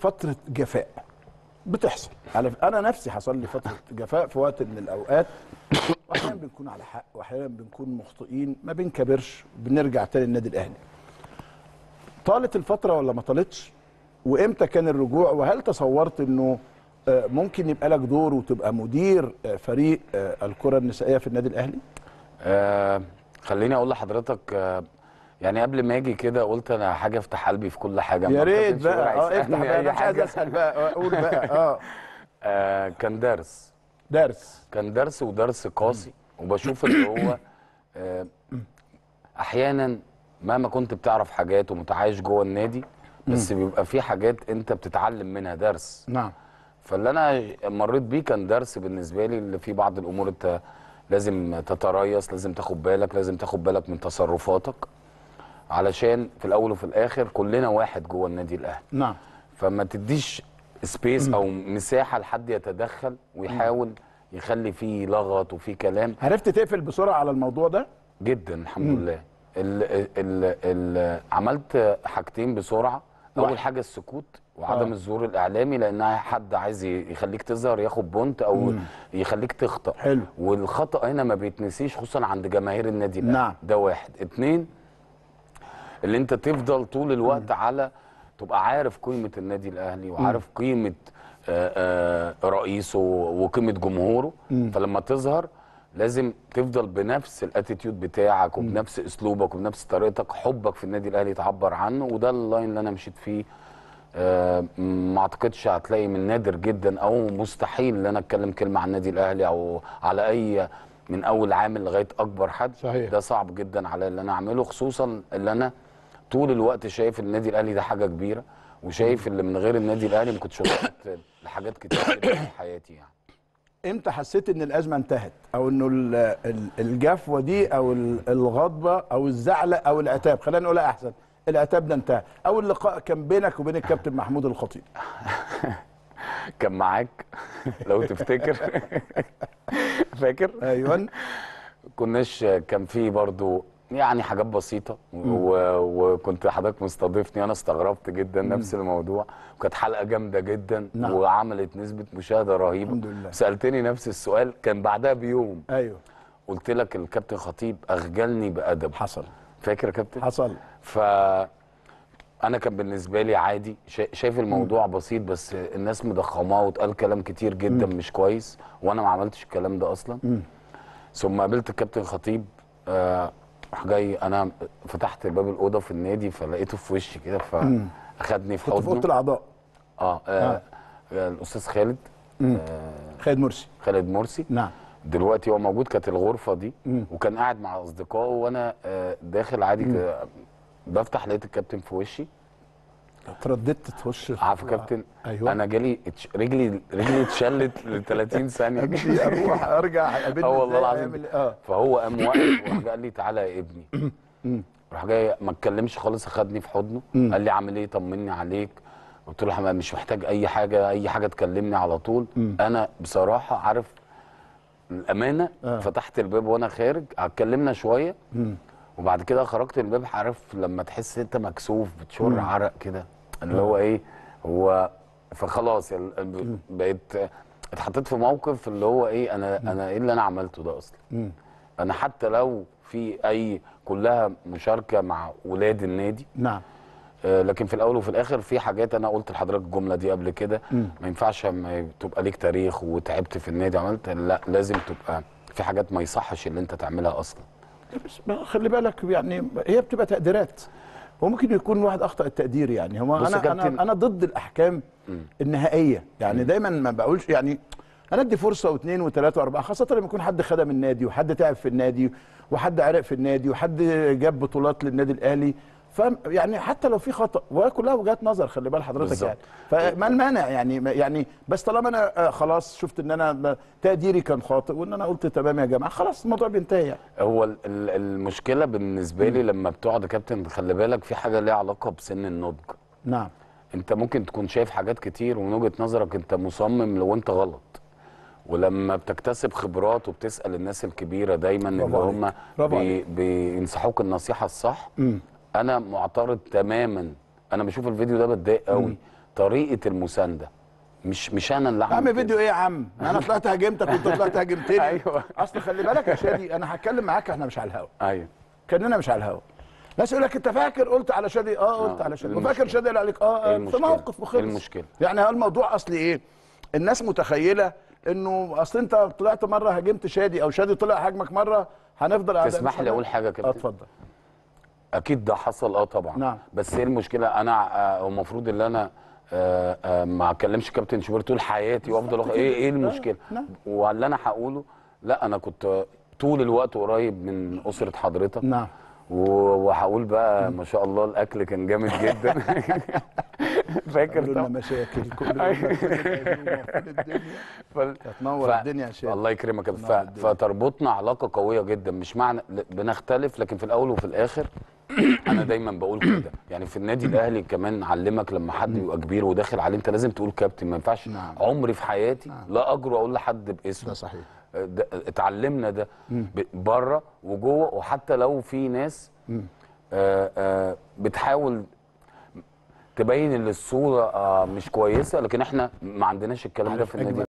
فتره جفاء بتحصل على انا نفسي حصل لي فتره جفاء في وقت من الاوقات واحيانا بنكون على حق واحيانا بنكون مخطئين ما بنكبرش بنرجع تاني النادي الاهلي طالت الفتره ولا ما طالتش وامتى كان الرجوع وهل تصورت انه آه، ممكن يبقى لك دور وتبقى مدير آه، فريق آه، الكره النسائيه في النادي الاهلي آه خليني اقول لحضرتك آه يعني قبل ما اجي كده قلت انا حاجه افتح قلبي في كل حاجه يا ما ريت كانش بقى ورع اه افتح يسألني بقى أي انا مش عايز حاجة. اسال بقى قول بقى اه آه كان درس درس كان درس ودرس قاسي وبشوف اللي هو آه احيانا مهما كنت بتعرف حاجات ومتعايش جوه النادي بس بيبقى في حاجات انت بتتعلم منها درس نعم فاللي انا مريت بيه كان درس بالنسبه لي اللي في بعض الامور انت لازم تتريث لازم تاخد بالك لازم تاخد بالك من تصرفاتك علشان في الاول وفي الاخر كلنا واحد جوه النادي الاهلي نعم فما تديش سبيس او مساحه لحد يتدخل ويحاول يخلي فيه لغط وفيه كلام عرفت تقفل بسرعه على الموضوع ده جدا الحمد لله ال ال ال عملت حاجتين بسرعه واحد. اول حاجه السكوت وعدم آه. الظهور الاعلامي لان حد عايز ي- يخليك تظهر ياخد بونت او يخليك تخطا حلو. والخطا هنا ما بيتنسيش خصوصا عند جماهير النادي الاهلي نعم. ده واحد اتنين اللي انت تفضل طول الوقت على تبقى عارف قيمه النادي الاهلي وعارف قيمه آه، آه، رئيسه وقيمه جمهوره فلما تظهر لازم تفضل بنفس الاتيتيود بتاعك وبنفس اسلوبك وبنفس طريقتك حبك في النادي الاهلي تعبر عنه وده اللاين اللي انا مشيت فيه آه، ما اعتقدش هتلاقي من نادر جدا او مستحيل ان انا اتكلم كلمه عن النادي الاهلي او على اي من اول عامل لغايه اكبر حد صحيح. ده صعب جدا عليا اللي انا اعمله خصوصا اللي انا طول الوقت شايف النادي الاهلي ده حاجه كبيره وشايف اللي من غير النادي الاهلي ما كنتش وصلت لحاجات كتير جدا في حياتي يعني امتى حسيت ان الازمه انتهت او انه ال- ال- الجفوه دي او ال- الغضبه او الزعله او العتاب خلينا نقولها احسن العتاب ده انتهى اول لقاء كان بينك وبين الكابتن محمود الخطيب كان معاك لو تفتكر فاكر ايوه كناش كان في برضو يعني حاجات بسيطة و... وكنت حضرتك مستضيفني أنا استغربت جدا نفس الموضوع وكانت حلقة جامدة جدا نعم. وعملت نسبة مشاهدة رهيبة الحمد لله. سألتني نفس السؤال كان بعدها بيوم ايوه قلت لك الكابتن خطيب أخجلني بأدب حصل فاكر يا كابتن؟ حصل ف انا كان بالنسبه لي عادي شا- شايف الموضوع بسيط بس الناس مضخماه واتقال كلام كتير جدا مش كويس وانا ما عملتش الكلام ده اصلا ثم قابلت الكابتن خطيب آه، راح جاي انا فتحت باب الاوضه في النادي فلقيته في وشي كده فاخدني في كنت في اوضه حضنه الاعضاء اه, آه, آه الاستاذ خالد خالد مرسي خالد مرسي نعم دلوقتي هو موجود كانت الغرفه دي وكان قاعد مع اصدقائه وانا آه، داخل عادي ك- بفتح لقيت الكابتن في وشي ترددت تخش عارف يا كابتن ايوه انا جالي اتش- رجلي رجلي اتشلت ل 30 ثانيه امشي اروح ارجع اقابلني اه والله إزاي، العظيم أعمل إيه؟ اه فهو قام واقف وراح قال لي تعالى يا ابني راح جاي ما اتكلمش خالص اخدني في حضنه قال لي عامل ايه طمني عليك قلت له يا حماد مش محتاج اي حاجه اي حاجه تكلمني على طول انا بصراحه عارف الامانه آه. فتحت الباب وانا خارج اتكلمنا شويه وبعد كده خرجت الباب عارف لما تحس انت مكسوف بتشر عرق كده اللي هو ايه هو فخلاص ال- ال- بقيت اتحطيت في موقف اللي هو ايه انا انا ايه اللي انا عملته ده اصلا انا حتى لو في اي كلها مشاركه مع ولاد النادي نعم آه، لكن في الاول وفي الاخر في حاجات انا قلت لحضرتك الجمله دي قبل كده ما ينفعش اما تبقى ليك تاريخ وتعبت في النادي عملت لا لازم تبقى في حاجات ما يصحش اللي انت تعملها اصلا بس ما خلي بالك يعني هي بتبقى تقديرات وممكن يكون واحد اخطا التقدير يعني هو بص يا انا كابتن- انا انا ضد الاحكام النهائيه يعني دايما ما بقولش يعني انا ادي فرصه واثنين وثلاثه واربعه خاصه لما يكون حد خدم النادي وحد تعب في النادي وحد عرق في النادي وحد جاب بطولات للنادي الاهلي ف يعني حتى لو في خطا وهي كلها وجهات نظر خلي بال حضرتك بالظبط. يعني فما المانع يعني ما- يعني بس طالما انا آه، خلاص شفت ان انا تقديري كان خاطئ وان انا قلت تمام يا جماعه خلاص الموضوع بينتهي يعني هو ال- ال- المشكله بالنسبه لي لما بتقعد يا كابتن خلي بالك في حاجه ليها علاقه بسن النضج نعم انت ممكن تكون شايف حاجات كتير ومن وجهه نظرك انت مصمم لو انت غلط ولما بتكتسب خبرات وبتسال الناس الكبيره دايما اللي برافو هم عليك. برافو بي عليك. بينصحوك النصيحه الصح انا معترض تماما انا بشوف الفيديو ده بتضايق قوي طريقه المسانده مش مش انا اللي يا عم عامل فيديو ايه يا عم انا طلعت هاجمتك وانت طلعت هاجمتني أيوة. اصل خلي بالك يا شادي انا هتكلم معاك احنا مش على الهوا ايوه كاننا مش على الهوا ناس يقول لك انت فاكر قلت على شادي اه قلت آه، على شادي إيه وفاكر المشكلة؟ شادي قال عليك اه إيه آه، في المشكلة؟ موقف وخلص إيه المشكلة؟ يعني هو الموضوع اصلي ايه الناس متخيله انه اصل انت طلعت مره هاجمت شادي او شادي طلع هاجمك مره هنفضل أعداء تسمح مش لي اقول هنعرف. حاجه يا اه كابتن اتفضل اكيد ده حصل اه طبعا نعم. بس ايه المشكله انا آه، هو المفروض ان انا آه، آه، ما اكلمش كابتن شوبير طول حياتي وافضل أخ- كده. ايه ايه آه، المشكله نعم. واللي انا هقوله لا انا كنت طول الوقت قريب من اسره حضرتك نعم و- وهقول بقى ما شاء الله الاكل كان جامد جدا فاكر قالوا لنا طبعا مشاكل كل يوم فين الدنيا فال- هتنور ف- الدنيا يا شادي الله يكرمك يا ف... تنور الدنيا. فتربطنا علاقه قويه جدا مش معنى ل- بنختلف لكن في الاول وفي الاخر انا دايما بقول كده يعني في النادي الاهلي كمان علمك لما حد يبقى كبير وداخل عليه انت لازم تقول كابتن ما ينفعش نعم. عمري في حياتي لا اجرؤ اقول لحد ده باسمه صحيح ده اتعلمنا ده بره وجوه وحتى لو في ناس آه آه بتحاول تبين ان الصوره آه مش كويسه لكن احنا ما عندناش الكلام ده عارف في النادي أجمل